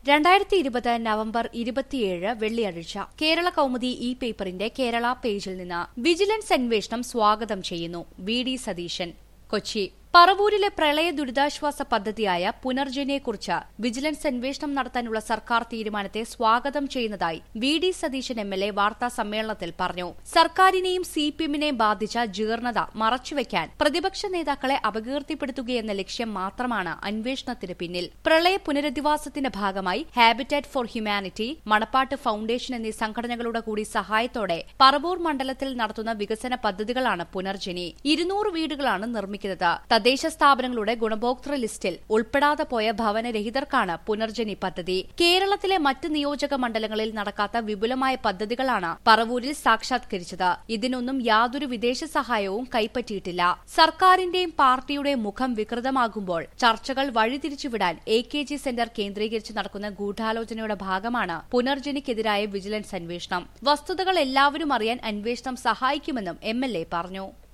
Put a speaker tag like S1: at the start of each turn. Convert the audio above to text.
S1: രണ്ടായിരത്തി ഇരുപത് നവംബർ ഇരുപത്തിയേഴ് വെള്ളിയാഴ്ച കേരള കൗമുദി ഇ പേപ്പറിന്റെ കേരള പേജിൽ നിന്ന് വിജിലൻസ് അന്വേഷണം സ്വാഗതം ചെയ്യുന്നു വി ഡി സതീശൻ കൊച്ചി പറവൂരിലെ പ്രളയ ദുരിതാശ്വാസ പദ്ധതിയായ പുനർജനിയെക്കുറിച്ച് വിജിലൻസ് അന്വേഷണം നടത്താനുള്ള സർക്കാർ തീരുമാനത്തെ സ്വാഗതം ചെയ്യുന്നതായി V D Satheesan M L A വാർത്താ സമ്മേളനത്തിൽ പറഞ്ഞു സർക്കാരിനെയും സി പി എമ്മിനെയും ബാധിച്ച ജീർണത മറച്ചുവെക്കാൻ പ്രതിപക്ഷ നേതാക്കളെ അപകീർത്തിപ്പെടുത്തുകയെന്ന ലക്ഷ്യം മാത്രമാണ് അന്വേഷണത്തിന് പിന്നിൽ പ്രളയ പുനരധിവാസത്തിന്റെ ഭാഗമായി habitat for humanity Manappat foundation എന്നീ സംഘടനകളുടെ കൂടി സഹായത്തോടെ പറവൂർ മണ്ഡലത്തിൽ നടത്തുന്ന വികസന പദ്ധതികളാണ് പുനർജനി ഇരുന്നൂറ് വീടുകളാണ് നിർമ്മിക്കുന്നത് തദ്ദേശ സ്ഥാപനങ്ങളുടെ ഗുണഭോക്തൃ ലിസ്റ്റിൽ ഉൾപ്പെടാതെ പോയ ഭവനരഹിതർക്കാണ് പുനർജനി പദ്ധതി കേരളത്തിലെ മറ്റ് നിയോജക മണ്ഡലങ്ങളിൽ നടക്കാത്ത വിപുലമായ പദ്ധതികളാണ് പറവൂരിൽ സാക്ഷാത്കരിച്ചത് ഇതിനൊന്നും യാതൊരു വിദേശ സഹായവും കൈപ്പറ്റിയിട്ടില്ല സർക്കാരിന്റെയും പാർട്ടിയുടെയും മുഖം വികൃതമാകുമ്പോൾ ചർച്ചകൾ വഴിതിരിച്ചുവിടാൻ എ കെ ജി സെന്റർ കേന്ദ്രീകരിച്ച് നടക്കുന്ന ഗൂഢാലോചനയുടെ ഭാഗമാണ് പുനർജനിക്കെതിരായ വിജിലൻസ് അന്വേഷണം വസ്തുതകൾ എല്ലാവരും അറിയാൻ അന്വേഷണം സഹായിക്കുമെന്നും എം പറഞ്ഞു